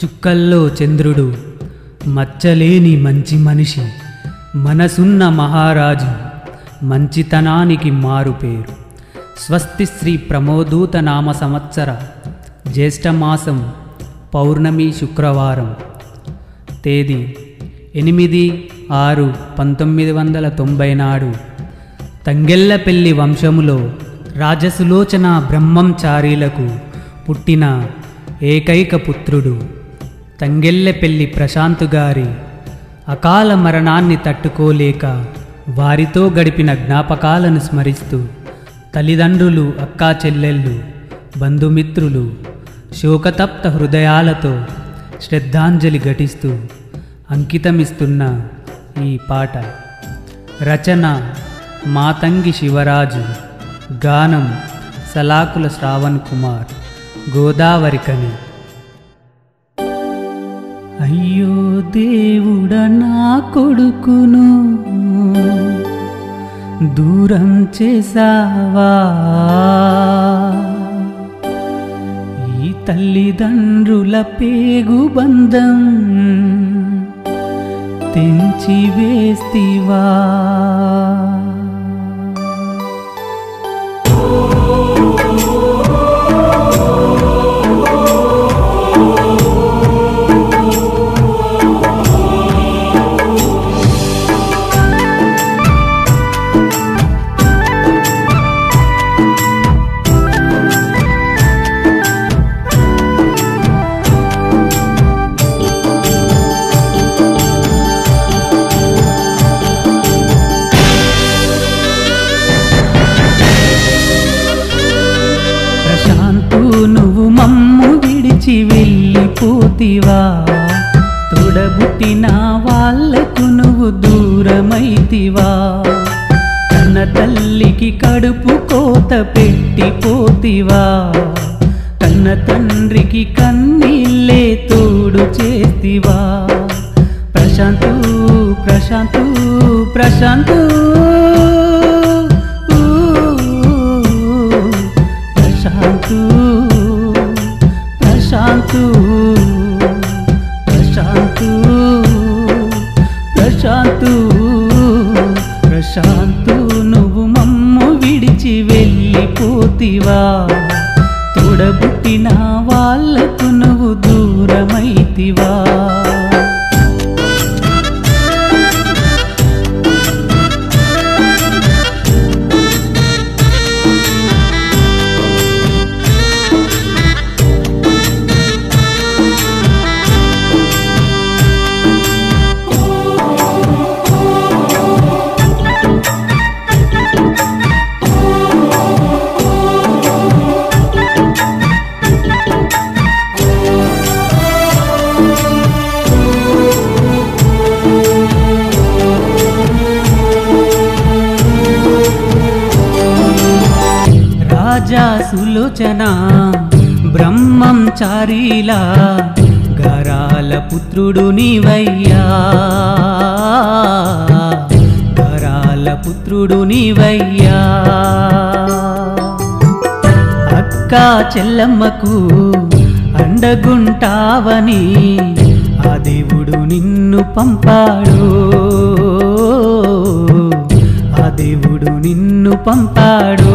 చుక్కల్లో చంద్రుడు మచ్చలేని మంచి మనిషి మనసున్న మహారాజు మంచితనానికి మారుపేరు స్వస్తి శ్రీ ప్రమోదూత నామ సంవత్సర జ్యేష్ఠమాసం పౌర్ణమి శుక్రవారం తేదీ ఎనిమిది ఆరు పంతొమ్మిది వందల తొంభై నాడు తంగెళ్లపెల్లి వంశములో రాజసులోచన బ్రహ్మంచారీలకు పుట్టిన ఏకైక పుత్రుడు తంగెళ్లపెల్లి ప్రశాంత్ గారి అకాల మరణాన్ని తట్టుకోలేక వారితో గడిపిన జ్ఞాపకాలను స్మరిస్తూ తల్లిదండ్రులు అక్కా చెల్లెళ్ళు బంధుమిత్రులు శోకతప్త హృదయాలతో శ్రద్ధాంజలి ఘటిస్తూ అంకితమిస్తున్న ఈ పాట రచన మాతంగి శివరాజు గానం సలాకుల శ్రావణ్ కుమార్ గోదావరికని అయ్యో దేవుడ నా కొడుకును దూరం చేసావా ఈ తల్లిదండ్రుల పేగు బంధం తెంచి వేస్తివా ప్రశాంతు నువ్వు మమ్ము విడిచి వెళ్ళిపోతివా తోడబుట్టిన వాళ్ళకు నువ్వు దూరమైతివా కన్న తల్లికి కడుపు కోత పెట్టిపోతివా కన్న తండ్రికి కన్నీళ్ళే తోడు చేతివా ప్రశాంతు ప్రశాంతు ప్రశాంతు ప్రశాంతు ప్రశాంతు ప్రశాంతు ప్రశాంతు ప్రశాంతు నువ్వు మమ్ము విడిచి వెళ్ళిపోతివా తోడబుట్టిన వాళ్ళకు నువ్వు దూరమైతివా రాజా సులోచన బ్రహ్మం చారీలా గరాల పుత్రుడు నీవయ్యా గరాల పుత్రుడు నీవయ్యా అక్క చెల్లమ్మకు అండగుంటావని ఆ దేవుడు నిన్ను పంపాడు ఆ దేవుడు నిన్ను పంపాడు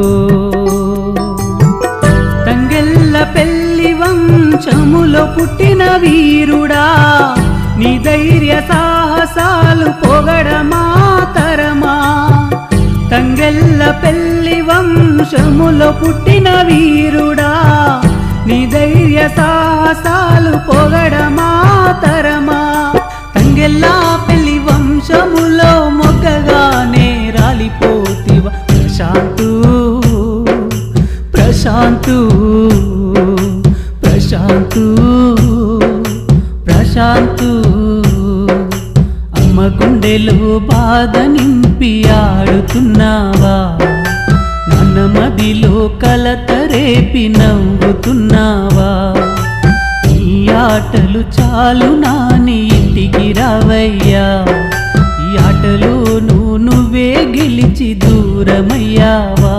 తంగెల్ల పెళ్లి వంశములో పుట్టిన వీరుడా నీ ధైర్య సాహసాలు పొగడమా తరమా తంగెల్ల పెళ్లి వంశములో పుట్టిన వీరుడా నీ ధైర్య సాహసాలు పొగడమా తరమా తంగెల్లా పెళ్లి వంశములో మొగ్గగానే రాలిపోతివ ప్రశాంతు ప్రశాంతు ప్రశాంతు ప్రశాంతు అమ్మ గుండెలో బాధ నింపి ఆడుతున్నావా నాన్న మదిలో కలత రేపి నవ్వుతున్నావా ఈ ఆటలు చాలు నాని ఇంటికి రావయ్యా ఈ ఆటలో నువ్వు నువ్వే గెలిచి దూరమయ్యావా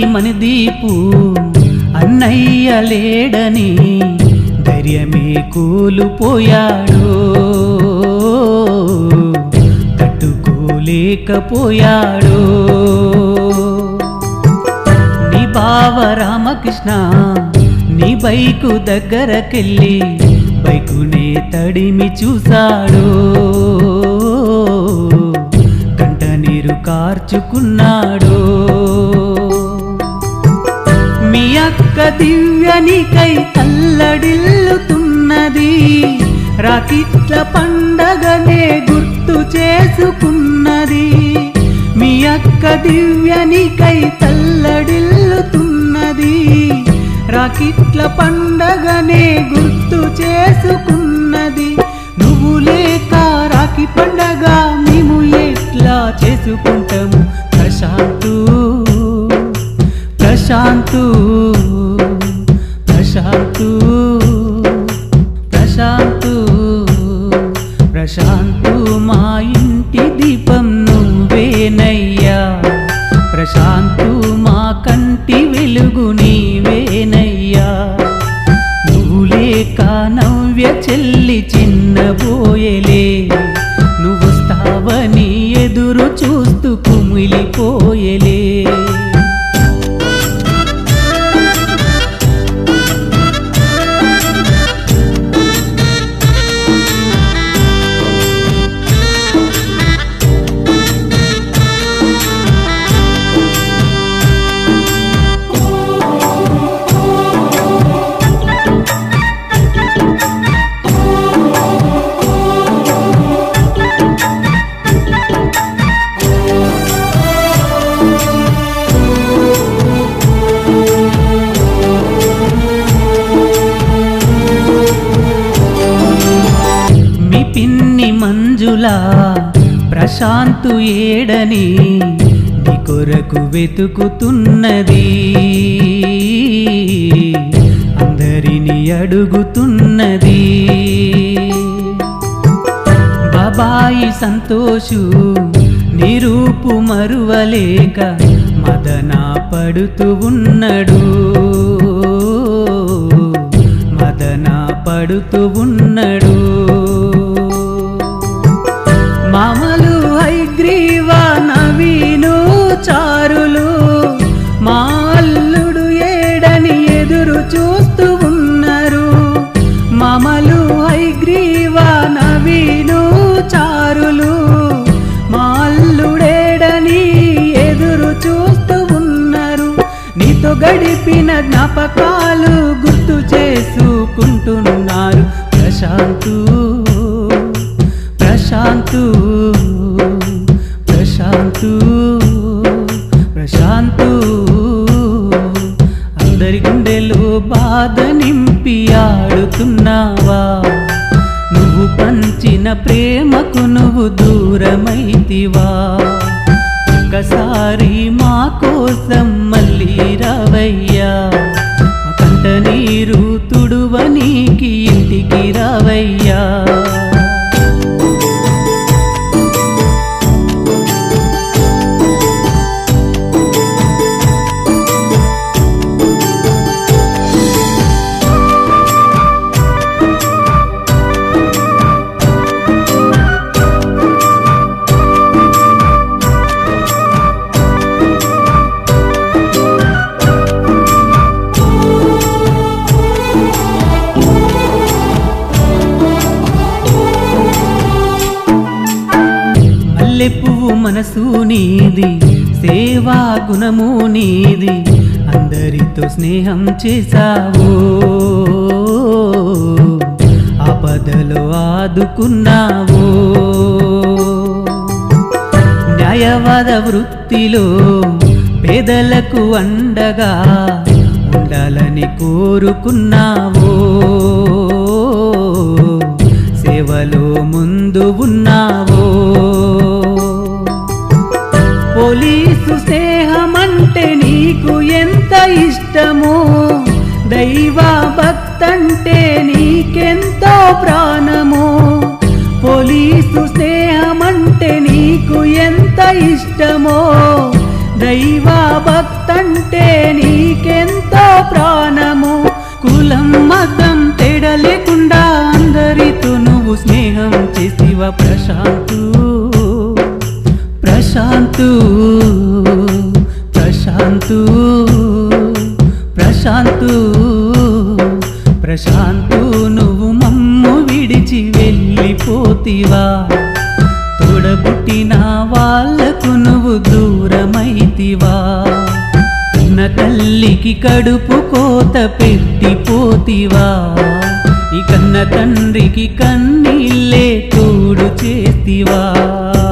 మణిదీపు అన్నయ్య లేడని ధైర్యమే కూలిపోయాడు తట్టుకోలేకపోయాడు నీ బావ రామకృష్ణ నీ బైకు దగ్గరకెళ్ళి బైకునే తడిమి చూశాడు కంట నీరు కార్చుకున్నాడు మీ అక్క దివ్యనికై తల్లడిల్లుతున్నది రాకిట్ల పండగనే గుర్తు చేసుకున్నది మీ అక్క దివ్యనికై తల్లడిల్లుతున్నది రాకిట్ల పండగనే గుర్తు చేసుకున్నది నువ్వు లేక రాకి పండగ మేము ఎట్లా చేసుకుంటాము ప్రశాంతు ప్రశాంతు ప్రశాంతు ప్రశాంతు ప్రశాంతు మా ఇంటి దీపం నువ్వేనయ్యా ప్రశాంతు మా కంటి వెలుగు నీవేనయ్యా నువ్వు లేక నవ్య చెల్లి చిన్నబోయలే నువ్వు వస్తావని ఎదురు చూస్తూ కుమిలిపోయలే మీ పిన్ని మంజుల ప్రశాంతు ఏడని నీ కొరకు వెతుకుతున్నది అందరిని అడుగుతున్నది బాబాయి సంతోషు నిరూపు మరువలేక మదన పడుతూ ఉన్నాడు మదన పడుతూ ఉన్నాడు మామలు హైగ్రీవ నవీను చారులు మాల్లుడు ఏడని ఎదురు చూస్తూ ఉన్నారు మామలు హైగ్రీవ నవీను చారులు మాల్లుడేడని ఎదురు చూస్తూ ఉన్నారు నీతో గడిపిన జ్ఞాపకాలు గుర్తు చేసుకుంటున్నారు ప్రశాంతు ప్రశాంతు ప్రశాంతు ప్రశాంతు అందరి గుండెలో బాధ నింపి ఆడుతున్నావా నువ్వు పంచిన ప్రేమకు నువ్వు దూరమైతివా ఒక్కసారి మా కోసం మళ్ళీ రావయ్యా మా కంట నీరు తుడువనీకి ఇంటికి రావయ్యా మల్లె పువ్వు మనసు నీది సేవా గుణము నీది అందరితో స్నేహం చేశావు ఆపదలో ఆదుకున్నావు న్యాయవాద వృత్తిలో పేదలకు అండగా ఉండాలని కోరుకున్నావు సేవలో ముందు ఉన్నావు పోలీసు స్నేహం అంటే నీకు ఎంత ఇష్టమో దైవ భక్తంటే నీకెంతో ప్రాణమో పోలీసు స్నేహం అంటే నీకు ఎంత ఇష్టమో దైవ భక్తంటే నీకెంతో ప్రాణము కులం మతం తేడ లేకుండా అందరితో నువ్వు స్నేహం చేసివ ప్రశాంతు ప్రశాంతు ప్రశాంతు ప్రశాంతు ప్రశాంతు నువ్వు మమ్ము విడిచి వెళ్ళిపోతివా తోడబుట్టిన వాళ్ళకు నువ్వు దూరమైతివా ఉన్న తల్లికి కడుపు కోత పెట్టిపోతివా ఈ కన్న తండ్రికి కన్నీళ్ళే తోడు చేతివా